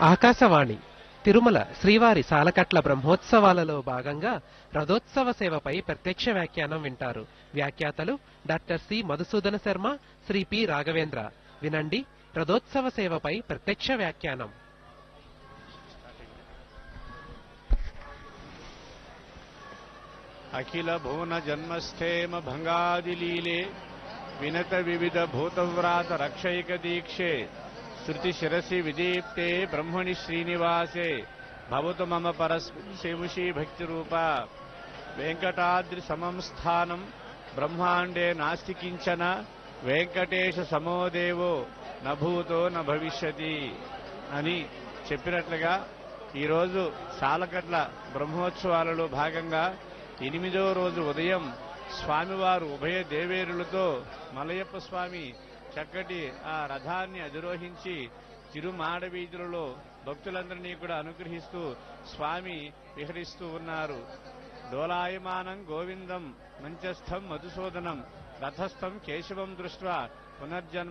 ఆకాశవాణి తిరుమల శ్రీవారి సాలకట్ల బ్రహ్మోత్సవాలలో భాగంగా రథోత్సవ సేవపై ప్రత్యక్ష వ్యాఖ్యానం వింటారు వ్యాఖ్యాతలు doctor C Madhusudana Sharma Sri P Raghavendra వినండి రథోత్సవ సేవపై ప్రత్యక్ష వ్యాఖ్యానం అఖిల భువన జన్మస్థేమ భంగాదిలీలే వినత వివిధ భూతవ్రాత రక్షైక దీక్షే శృతి శిరసి విదీప్తే బ్రహ్మణి శ్రీనివాసే భవతు మమ పరశివుషీ భక్తి రూప వెంకటాద్రి సమం స్థానం బ్రహ్మాండే నాస్తి కించన వెంకటేశ సమోదేవో నభూతో న భవిష్యతి అని చెప్పినట్లుగా ఈరోజు సాలకట్ల బ్రహ్మోత్సవాలలో భాగంగా ఎనిమిదో రోజు ఉదయం స్వామివారు ఉభయ దేవేరులతో మలయప్ప స్వామి చక్కటి ఆ రథాన్ని అధిరోహించి తిరుమాడ వీధులలో భక్తులందరినీ కూడా అనుగ్రహిస్తూ స్వామి విహరిస్తూ ఉన్నారు డోలాయమానం గోవిందం మంచస్థం మధుసూదనం రథస్థం కేశవం దృష్ట్వా పునర్జన్మ